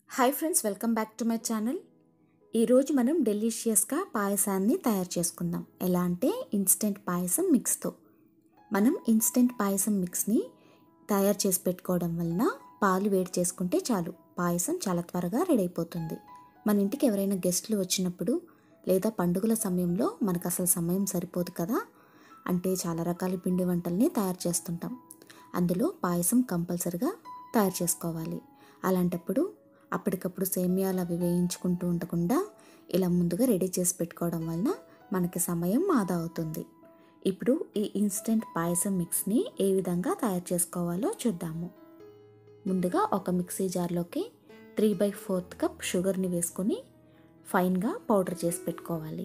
hi friends welcome back to my channel ఈరోజు మనం డెలిషియస్గా పాయసాన్ని తయారు చేసుకుందాం ఎలా అంటే ఇన్స్టెంట్ పాయసం మిక్స్తో మనం ఇన్స్టెంట్ పాయసం మిక్స్ని తయారు చేసి పెట్టుకోవడం వలన పాలు వేడి చేసుకుంటే చాలు పాయసం చాలా త్వరగా రెడీ అయిపోతుంది మన ఇంటికి ఎవరైనా గెస్ట్లు వచ్చినప్పుడు లేదా పండుగల సమయంలో మనకు అసలు సమయం సరిపోదు కదా అంటే చాలా రకాల పిండి వంటల్ని తయారు చేస్తుంటాం అందులో పాయసం కంపల్సరిగా తయారు చేసుకోవాలి అలాంటప్పుడు అప్పటికప్పుడు సేమియాలు అవి వేయించుకుంటూ ఉండకుండా ఇలా ముందుగా రెడీ చేసి పెట్టుకోవడం వలన మనకి సమయం ఆదా అవుతుంది ఇప్పుడు ఈ ఇన్స్టెంట్ పాయసం మిక్స్ని ఏ విధంగా తయారు చేసుకోవాలో చూద్దాము ముందుగా ఒక మిక్సీ జార్లోకి త్రీ బై ఫోర్త్ కప్ షుగర్ని వేసుకొని ఫైన్గా పౌడర్ చేసి పెట్టుకోవాలి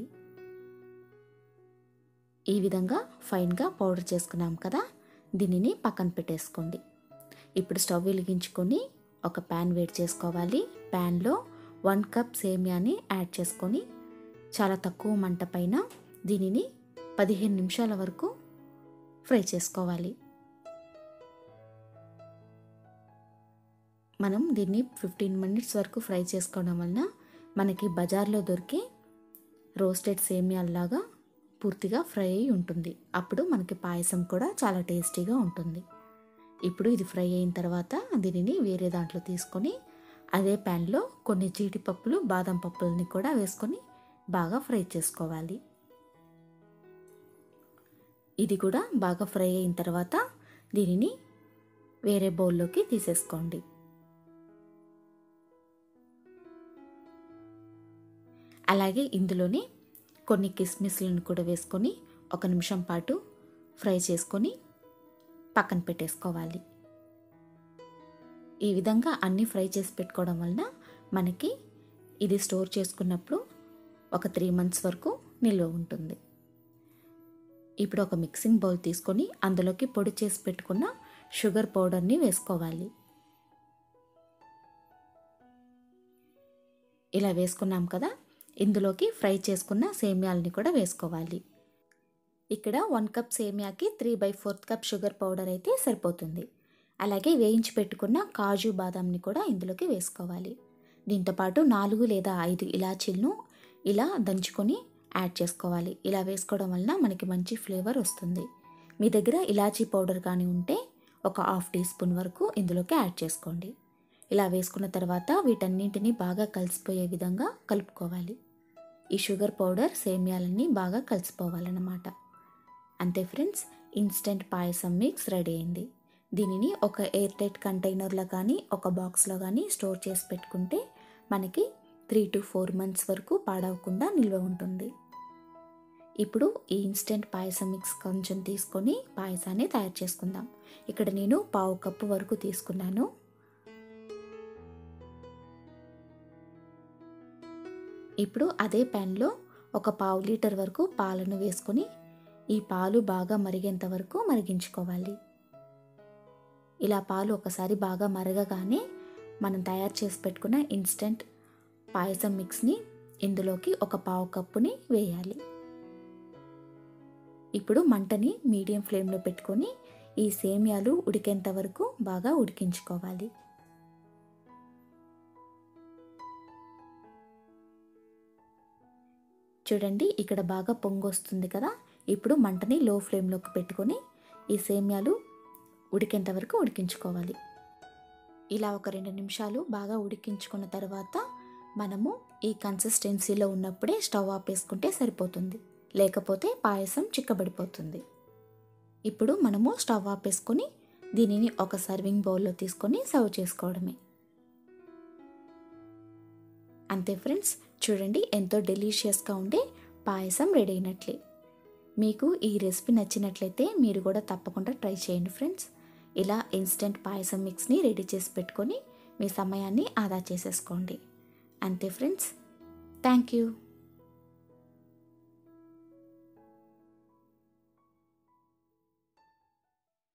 ఈ విధంగా ఫైన్గా పౌడర్ చేసుకున్నాం కదా దీనిని పక్కన పెట్టేసుకోండి ఇప్పుడు స్టవ్ వెలిగించుకొని ఒక ప్యాన్ వేడి చేసుకోవాలి ప్యాన్లో వన్ కప్ సేమియాని యాడ్ చేసుకొని చాలా తక్కువ మంట పైన దీనిని పదిహేను నిమిషాల వరకు ఫ్రై చేసుకోవాలి మనం దీన్ని ఫిఫ్టీన్ మినిట్స్ వరకు ఫ్రై చేసుకోవడం వలన మనకి బజార్లో దొరికే రోస్టెడ్ సేమియాల్లాగా పూర్తిగా ఫ్రై అయి ఉంటుంది అప్పుడు మనకి పాయసం కూడా చాలా టేస్టీగా ఉంటుంది ఇప్పుడు ఇది ఫ్రై అయిన తర్వాత దీనిని వేరే దాంట్లో తీసుకొని అదే ప్యాన్లో కొన్ని జీడిపప్పులు బాదం పప్పులని కూడా వేసుకొని బాగా ఫ్రై చేసుకోవాలి ఇది కూడా బాగా ఫ్రై అయిన తర్వాత దీనిని వేరే బౌల్లోకి తీసేసుకోండి అలాగే ఇందులోనే కొన్ని కిస్మిస్లను కూడా వేసుకొని ఒక నిమిషం పాటు ఫ్రై చేసుకొని పక్కన పెట్టేసుకోవాలి ఈ విధంగా అన్నీ ఫ్రై చేసి పెట్టుకోవడం వలన మనకి ఇది స్టోర్ చేసుకున్నప్పుడు ఒక త్రీ మంత్స్ వరకు నిల్వ ఉంటుంది ఇప్పుడు ఒక మిక్సింగ్ బౌల్ తీసుకొని అందులోకి పొడి చేసి పెట్టుకున్న షుగర్ పౌడర్ని వేసుకోవాలి ఇలా వేసుకున్నాం కదా ఇందులోకి ఫ్రై చేసుకున్న సేమియాలని కూడా వేసుకోవాలి ఇక్కడ వన్ కప్ సేమియాకి three by fourth cup sugar powder అయితే సరిపోతుంది అలాగే వేయించి పెట్టుకున్న కాజు బాదాంని కూడా ఇందులోకి వేసుకోవాలి దీంతోపాటు నాలుగు లేదా ఐదు ఇలాచీలను ఇలా దంచుకొని యాడ్ చేసుకోవాలి ఇలా వేసుకోవడం వలన మనకి మంచి ఫ్లేవర్ వస్తుంది మీ దగ్గర ఇలాచీ పౌడర్ కానీ ఉంటే ఒక హాఫ్ టీ స్పూన్ వరకు ఇందులోకి యాడ్ చేసుకోండి ఇలా వేసుకున్న తర్వాత వీటన్నింటినీ బాగా కలిసిపోయే విధంగా కలుపుకోవాలి ఈ షుగర్ పౌడర్ సేమియాలన్నీ బాగా కలిసిపోవాలన్నమాట అంతే friends instant payasam mix ready అయింది దీనిని ఒక ఎయిర్ టైట్ కంటైనర్లో కానీ ఒక బాక్స్లో కానీ స్టోర్ చేసి పెట్టుకుంటే మనకి త్రీ టు ఫోర్ మంత్స్ వరకు పాడవకుండా నిల్వ ఉంటుంది ఇప్పుడు ఈ ఇన్స్టెంట్ పాయసం మిక్స్ కొంచెం తీసుకొని పాయసాన్ని తయారు చేసుకుందాం ఇక్కడ నేను పావు కప్పు వరకు తీసుకున్నాను ఇప్పుడు అదే ప్యాన్లో ఒక పావు లీటర్ వరకు పాలను వేసుకొని ఈ పాలు బాగా మరిగేంత వరకు మరిగించుకోవాలి ఇలా పాలు ఒకసారి బాగా మరగగానే మనం తయారు చేసి పెట్టుకున్న ఇన్స్టెంట్ పాయసం మిక్స్ని ఇందులోకి ఒక పావు కప్పుని వేయాలి ఇప్పుడు మంటని మీడియం ఫ్లేమ్లో పెట్టుకొని ఈ సేమియాలు ఉడికేంత వరకు బాగా ఉడికించుకోవాలి చూడండి ఇక్కడ బాగా పొంగు వస్తుంది కదా ఇప్పుడు మంటని లో ఫ్లేమ్లోకి పెట్టుకొని ఈ సేమ్యాలు ఉడికేంత వరకు ఉడికించుకోవాలి ఇలా ఒక రెండు నిమిషాలు బాగా ఉడికించుకున్న తర్వాత మనము ఈ కన్సిస్టెన్సీలో ఉన్నప్పుడే స్టవ్ ఆపేసుకుంటే సరిపోతుంది లేకపోతే పాయసం చిక్కబడిపోతుంది ఇప్పుడు మనము స్టవ్ ఆపేసుకొని దీనిని ఒక సర్వింగ్ బౌల్లో తీసుకొని సర్వ్ చేసుకోవడమే అంతే ఫ్రెండ్స్ చూడండి ఎంతో డెలీషియస్గా ఉండే పాయసం రెడీ అయినట్లే మీకు ఈ రెసిపీ నచ్చినట్లయితే మీరు కూడా తప్పకుండా ట్రై చేయండి ఫ్రెండ్స్ ఇలా ఇన్స్టెంట్ పాయసం మిక్స్ని రెడీ చేసి పెట్టుకొని మీ సమయాన్ని ఆదా చేసేసుకోండి అంతే ఫ్రెండ్స్ థ్యాంక్ యూ